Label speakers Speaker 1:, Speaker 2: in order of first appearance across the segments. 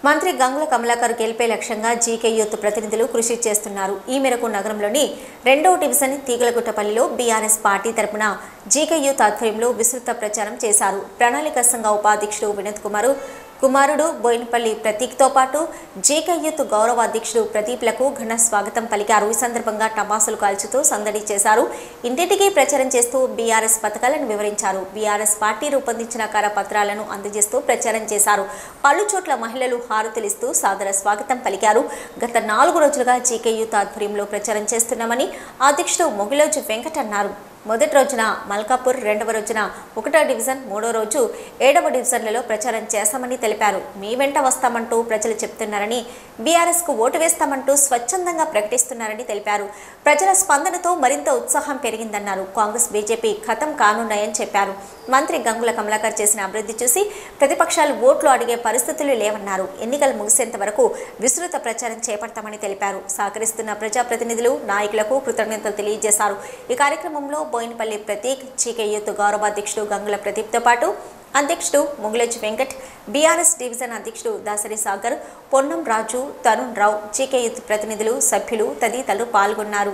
Speaker 1: మంత్రి గంగుల కమలాకర్ గెలిపే లక్ష్యంగా జీకే యూత్ ప్రతినిధులు కృషి చేస్తున్నారు ఈ మేరకు నగరంలోని రెండవ డివిజన్ తీగలగుట్టపల్లిలో బీఆర్ఎస్ పార్టీ తరపున జీకే యూత్ ఆధ్వర్యంలో విస్తృత ప్రచారం చేశారు ప్రణాళిక సంఘ ఉపాధ్యక్షుడు వినోద్ కుమారు కుమారుడు బోయినపల్లి ప్రతీక్తో పాటు జీకే యూత్ గౌరవ అధ్యక్షుడు ప్రదీప్లకు ఘన స్వాగతం పలికారు ఈ సందర్భంగా టపాసులు కాల్చుతూ సందడి చేశారు ఇంటింటికి ప్రచారం చేస్తూ బీఆర్ఎస్ పథకాలను వివరించారు బీఆర్ఎస్ పార్టీ రూపొందించిన కరపత్రాలను అందజేస్తూ ప్రచారం చేశారు పలు చోట్ల మహిళలు హారతులిస్తూ సాదర స్వాగతం పలికారు గత నాలుగు రోజులుగా జీకే యూత్ ఆధ్వర్యంలో ప్రచారం చేస్తున్నామని అధ్యక్షుడు మొగిలోజు వెంకట్ అన్నారు మొదటి రోజున మల్కాపూర్ రెండవ రోజున ఒకటో డివిజన్ మూడో రోజు ఏడవ డివిజన్లలో ప్రచారం చేస్తామని తెలిపారు మీ వెంట వస్తామంటూ ప్రజలు చెప్తున్నారని బీఆర్ఎస్కు ఓటు వేస్తామంటూ స్వచ్ఛందంగా ప్రకటిస్తున్నారని తెలిపారు ప్రజల స్పందనతో మరింత ఉత్సాహం పెరిగిందన్నారు కాంగ్రెస్ బీజేపీ ఖతం కానున్నాయని చెప్పారు మంత్రి గంగుల కమలాకర్ చేసిన అభివృద్ధి చూసి ప్రతిపక్షాలు ఓట్లు అడిగే పరిస్థితులు లేవన్నారు ఎన్నికలు ముగిసేంత వరకు విస్తృత ప్రచారం చేపడతామని తెలిపారు సహకరిస్తున్న ప్రజాప్రతినిధులు నాయకులకు కృతజ్ఞతలు తెలియజేశారు ఈ కార్యక్రమంలో బోయినపల్లి ప్రతీక్ జీకే యూత్ గౌరవాధ్యక్షుడు గంగుల ప్రదీప్తో పాటు అధ్యక్షుడు ముంగులేజ్ వెంకట్ బీఆర్ఎస్ డివిజన్ అధ్యక్షుడు దాసరి సాగర్ పొన్నం రాజు తరుణ్ రావు జీకే యూత్ ప్రతినిధులు సభ్యులు తదితరులు పాల్గొన్నారు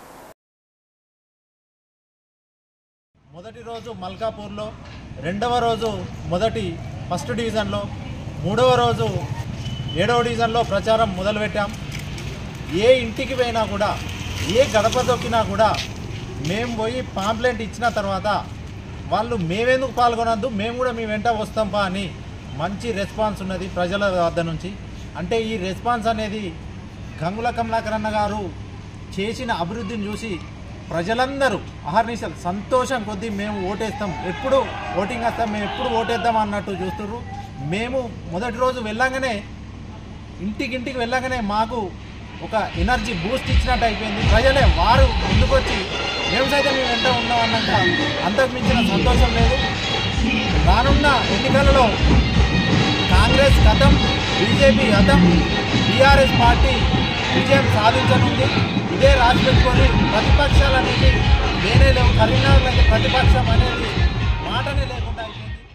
Speaker 2: మొదటి రోజు మల్కాపూర్లో రెండవ రోజు మొదటి ఫస్ట్ డివిజన్లో మూడవ రోజు ఏడవ డివిజన్లో ప్రచారం మొదలుపెట్టాం ఏ ఇంటికి పోయినా కూడా ఏ గడప దొక్కినా కూడా మేము పోయి పాంప్లెంట్ ఇచ్చిన తర్వాత వాళ్ళు మేమెందుకు పాల్గొనద్దు మేము కూడా మీ వెంట వస్తాంపా అని మంచి రెస్పాన్స్ ఉన్నది ప్రజల వద్ద నుంచి అంటే ఈ రెస్పాన్స్ అనేది గంగుల కమలాకర్ అన్న గారు చేసిన అభివృద్ధిని చూసి ప్రజలందరూ అహర్నిశలు సంతోషం కొద్దీ మేము ఓటేస్తాం ఎప్పుడు ఓటింగ్ వస్తాం మేము ఎప్పుడు ఓటేద్దాం అన్నట్టు చూస్తుర్రు మేము మొదటి రోజు వెళ్ళంగానే ఇంటికింటికి వెళ్ళగానే మాకు ఒక ఎనర్జీ బూస్ట్ ఇచ్చినట్టు అయిపోయింది ప్రజలే వారు ముందుకొచ్చి మేము సైతం మేము వెంట ఉన్నాం అన్నాక అంతకు మించిన సంతోషం లేదు రానున్న ఎన్నికలలో కాంగ్రెస్ గతం బీజేపీ గతం బీఆర్ఎస్ పార్టీ విజయం సాధించనుంది ఇదే రాసి పెట్టుకొని ప్రతిపక్షాలు అనేది లేనే లేవు కరీంనగర్లో అయితే ప్రతిపక్షం అనేది మాటనే లేకుండా